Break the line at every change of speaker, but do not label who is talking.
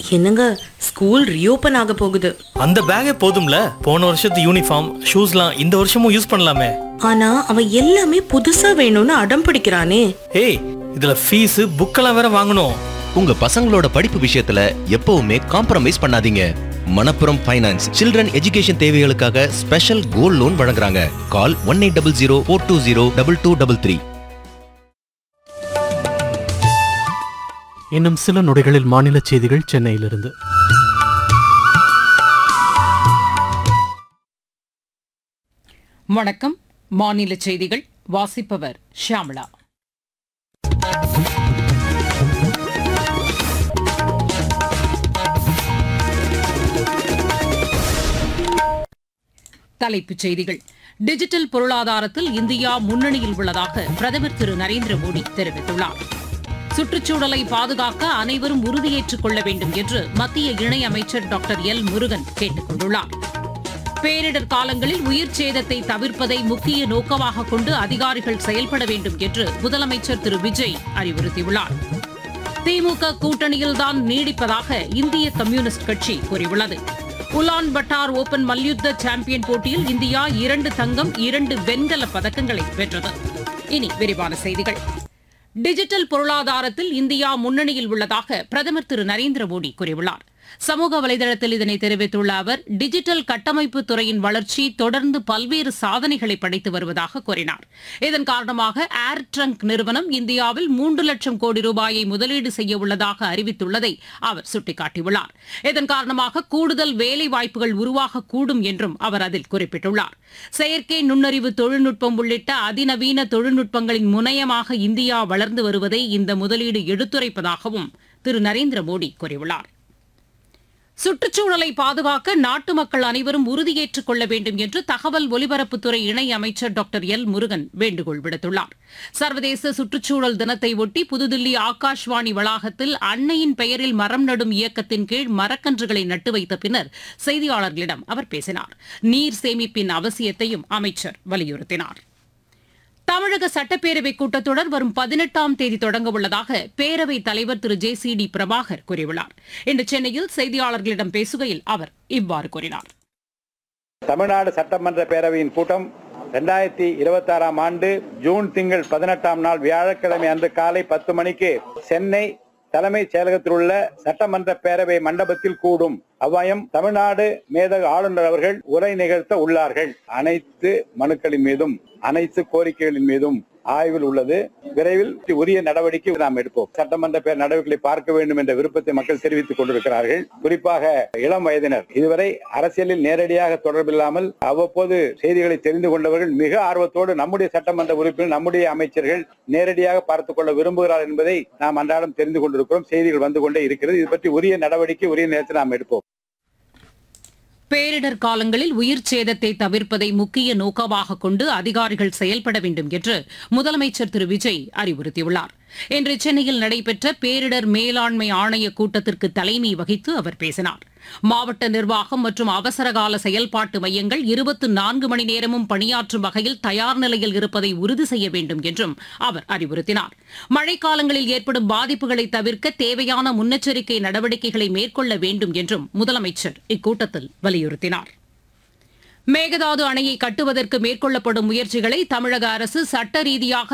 என்னங்க school reopen ஆக போகுது
அந்த பேக்கே போதும்ல போன வருஷத்து யூனிஃபார்ம் ஷூஸ்லாம் இந்த வருஷமும் யூஸ் பண்ணலாமே
ஆனா அவன் எல்லாமே புதுசா வேணும்னு அடம் பிடிக்கிறானே
ஏய் இதுல ஃபீஸ் புக்கெல்லாம் வேற வாங்கணும்
உங்க பசங்களோட படிப்பு விஷயத்துல எப்பவுமே காம்ப்ரமைஸ் பண்ணாதீங்க மணப்புரம் ஃபைனான்ஸ் சில்ட்ரன் எஜுகேஷன் தேவைகளுக்காக ஸ்பெஷல் கோல்ட் லோன் வழங்குறாங்க call one eight double zero four two zero double two double three
இன்னும் சில நொடிகளில் மாநில செய்திகள் சென்னையிலிருந்து
வணக்கம் மாநில செய்திகள் வாசிப்பவர் ஷியாமளா தலைப்புச் செய்திகள் டிஜிட்டல் பொருளாதாரத்தில் இந்தியா முன்னணியில் உள்ளதாக பிரதமர் திரு நரேந்திர மோடி தெரிவித்துள்ளார் சுற்றுச்சூழலை பாதுகாக்க அனைவரும் உறுதியேற்றுக் கொள்ள வேண்டும் என்று மத்திய இணையமைச்சர் டாக்டர் எல் முருகன் கேட்டுக் கொண்டுள்ளார் பேரிடர் காலங்களில் உயிர் சேதத்தை தவிர்ப்பதை முக்கிய நோக்கமாக கொண்டு அதிகாரிகள் செயல்பட வேண்டும் என்று முதலமைச்சர் திரு விஜய் அறிவுறுத்தியுள்ளார் திமுக கூட்டணியில்தான் நீடிப்பதாக இந்திய கம்யூனிஸ்ட் கட்சி கூறியுள்ளது உலான் பட்டார் ஓபன் மல்யுத்த சாம்பியன் போட்டியில் இந்தியா இரண்டு தங்கம் இரண்டு வெண்கல பதக்கங்களை வென்றது இனி விரிவான செய்திகள் டிஜிட்டல் பொருளாதாரத்தில் இந்தியா முன்னணியில் உள்ளதாக பிரதமர் திரு நரேந்திர மோடி கூறியுள்ளார் சமூக வலைதளத்தில் இதனை தெரிவித்துள்ள அவர் டிஜிட்டல் கட்டமைப்பு துறையின் வளர்ச்சி தொடர்ந்து பல்வேறு சாதனைகளை படைத்து வருவதாக கூறினார் இதன் காரணமாக ஏர் ட்ரங்க் நிறுவனம் இந்தியாவில் மூன்று லட்சம் கோடி ரூபாயை முதலீடு செய்ய உள்ளதாக அறிவித்துள்ளதை அவர் சுட்டிக்காட்டியுள்ளார் இதன் காரணமாக கூடுதல் வேலை வாய்ப்புகள் உருவாகக்கூடும் என்றும் அவர் அதில் குறிப்பிட்டுள்ளார் செயற்கை நுண்ணறிவு தொழில்நுட்பம் உள்ளிட்ட அதிநவீன தொழில்நுட்பங்களின் முனையமாக இந்தியா வளர்ந்து வருவதை இந்த முதலீடு எடுத்துரைப்பதாகவும் திரு நரேந்திர மோடி கூறியுள்ளார் சுற்றுச்சூழலை பாதுகாக்க நாட்டு மக்கள் அனைவரும் உறுதியேற்றுக் கொள்ள வேண்டும் என்று தகவல் ஒலிபரப்புத்துறை இணை அமைச்சர் டாக்டர் எல் முருகன் வேண்டுகோள் விடுத்துள்ளார் சர்வதேச சுற்றுச்சூழல் தினத்தை ஒட்டி புதுதில்லி ஆகாஷ்வாணி வளாகத்தில் அன்னையின் பெயரில் மரம் நடும் இயக்கத்தின் கீழ் மரக்கன்றுகளை நட்டு வைத்த பின்னர் செய்தியாளர்களிடம் அவர் பேசினார் நீர் சேமிப்பின் அவசியத்தையும் அமைச்சர் வலியுறுத்தினார் தமிழக சட்டப்பேரவை கூட்டத்தொடர் வரும் பதினெட்டாம் தேதி தொடங்க உள்ளதாக பேரவைத் தலைவர் Thiru J C D Prabhakar கூறியுள்ளார் இன்று சென்னையில் செய்தியாளர்களிடம் பேசுகையில் அவர் இவ்வாறு கூறினார்
தமிழ்நாடு சட்டமன்ற பேரவையின் கூட்டம் ரெண்டாயிரத்தி இருபத்தி ஆறாம் ஆண்டு ஜூன் திங்கள் பதினெட்டாம் நாள் வியாழக்கிழமை அன்று காலை பத்து மணிக்கு சென்னை தலைமைச் செயலகத்தில் உள்ள சட்டமன்ற பேரவை மண்டபத்தில் கூடும் அவ்வாயம் தமிழ்நாடு மேதகு ஆளுநர் அவர்கள் உரை நிகழ்த்த உள்ளார்கள் அனைத்து மனுக்களின் மீதும் அனைத்து கோரிக்கைகளின் மீதும் ஆய்வில் உள்ளது விரைவில் உரிய நடவடிக்கை நாம் எடுப்போம் சட்டமன்ற பேர் நடவடிக்கைகளை பார்க்க வேண்டும் என்ற விருப்பத்தை மக்கள் தெரிவித்துக் கொண்டிருக்கிறார்கள் குறிப்பாக இளம் வயதினர் இதுவரை அரசியலில் நேரடியாக தொடர்பில்லாமல் அவ்வப்போது செய்திகளை தெரிந்து கொண்டவர்கள் மிக ஆர்வத்தோடு நம்முடைய சட்டமன்ற உறுப்பினர் நம்முடைய அமைச்சர்கள் நேரடியாக பார்த்துக் கொள்ள விரும்புகிறார் என்பதை நாம் அன்றாடம் தெரிந்து கொண்டிருக்கிறோம் செய்திகள் வந்து கொண்டே இருக்கிறது இது பற்றி உரிய நடவடிக்கை உரிய நேரத்தில் நாம் எடுப்போம்
பேரிடர் காலங்களில் உயிர் சேதத்தை தவிர்ப்பதை முக்கிய நோக்கமாக கொண்டு அதிகாரிகள் செயல்பட வேண்டும் என்று முதலமைச்சர் திரு விஜய் அறிவுறுத்தியுள்ளார் இன்று சென்னையில் நடைபெற்ற பேரிடர் மேலாண்மை ஆணைய கூட்டத்திற்கு தலைமை வகித்து அவர் பேசினார் மாவட்ட நிர்வாகம் மற்றும் அவசரகால செயல்பாட்டு மையங்கள் இருபத்தி நான்கு மணி நேரமும் பணியாற்றும் வகையில் தயார் நிலையில் இருப்பதை உறுதி செய்ய வேண்டும் என்றும் அவர் அறிவுறுத்தினார் மழைக்காலங்களில் ஏற்படும் பாதிப்புகளை தவிர்க்க தேவையான முன்னெச்சரிக்கை நடவடிக்கைகளை மேற்கொள்ள வேண்டும் என்றும் முதலமைச்சர் இக்கூட்டத்தில் வலியுறுத்தினார் மேகதாது அணையை கட்டுவதற்கு மேற்கொள்ளப்படும் முயற்சிகளை தமிழக அரசு சட்ட ரீதியாக